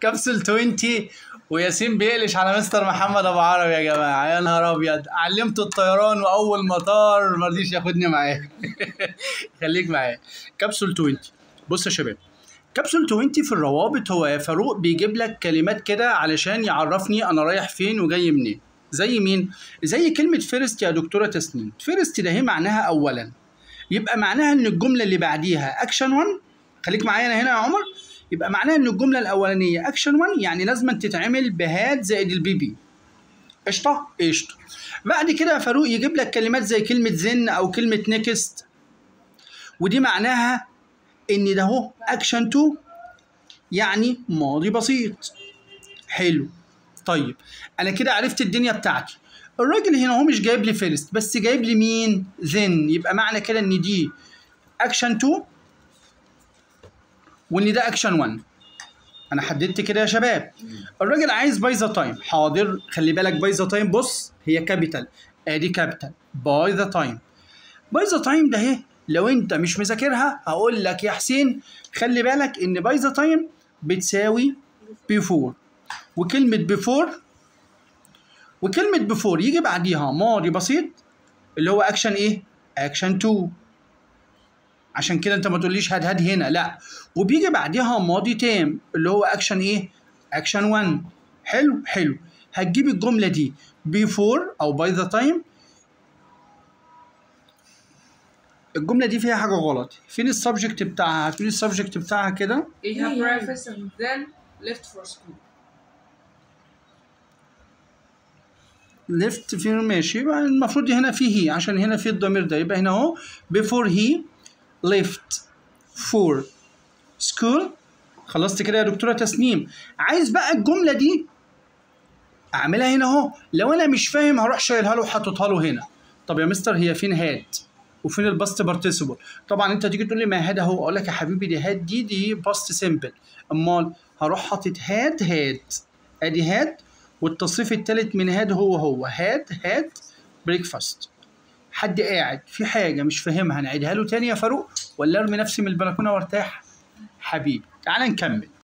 كبسول 20 وياسين بيقلش على مستر محمد ابو عربي يا جماعه يا نهار ابيض علمته الطيران واول مطار ما رضيش ياخدني معاه خليك معايا كبسول 20 بص يا شباب كبسول 20 في الروابط هو يا فاروق بيجيب لك كلمات كده علشان يعرفني انا رايح فين وجاي منين زي مين زي كلمه فيرست يا دكتوره تسنيم فيرست ده هي معناها اولا يبقى معناها ان الجمله اللي بعديها اكشن 1 خليك معايا هنا يا عمر يبقى معناها ان الجمله الاولانيه اكشن 1 يعني لازم تتعمل بهات زائد البي بي قشطه قشطه بعد كده يا فاروق يجيب لك كلمات زي كلمه زن او كلمه نيكست ودي معناها ان ده هو اكشن 2 يعني ماضي بسيط حلو طيب انا كده عرفت الدنيا بتاعتي الراجل هنا هو مش جايب لي فيرست بس جايب لي مين ذن يبقى معنى كده ان دي اكشن 2 وان ده اكشن 1 انا حددت كده يا شباب الراجل عايز باي ذا تايم حاضر خلي بالك باي ذا تايم بص هي كابيتال ادي كابيتال باي ذا تايم باي ذا تايم ده اهي لو انت مش مذاكرها هقول لك يا حسين خلي بالك ان باي ذا تايم بتساوي بيفور وكلمه بيفور وكلمه بيفور يجي بعديها ماضي بسيط اللي هو اكشن ايه اكشن 2 عشان كده انت ما تقوليش هاد هاد هنا لا وبيجي بعديها ماضي تام اللي هو اكشن ايه اكشن 1 حلو حلو هتجيب الجمله دي بيفور او باي ذا تايم الجمله دي فيها حاجه غلط فين السبجكت بتاعها هتقولي السبجكت بتاعها كده We have breakfast and then left for school. ليفت في ماشي يبقى المفروض هنا في هي عشان هنا في الضمير ده يبقى هنا اهو before he left for school خلصت كده يا دكتوره تسنيم عايز بقى الجمله دي اعملها هنا اهو لو انا مش فاهم هروح شايلها له وحاططها له هنا طب يا مستر هي فين هاد وفين الباست بارتيسيبل طبعا انت تيجي تقول لي ما هاد اهو اقول لك يا حبيبي دي هاد دي دي باست سيمبل امال هروح حاطط هاد هاد ادي هاد والتصريف الثالث من هاد هو هو هاد هاد بريكفاست حد قاعد في حاجه مش فاهمها نعيدها له تاني يا فاروق ولا ارمي نفسي من البلكونه وارتاح حبيبي تعال نكمل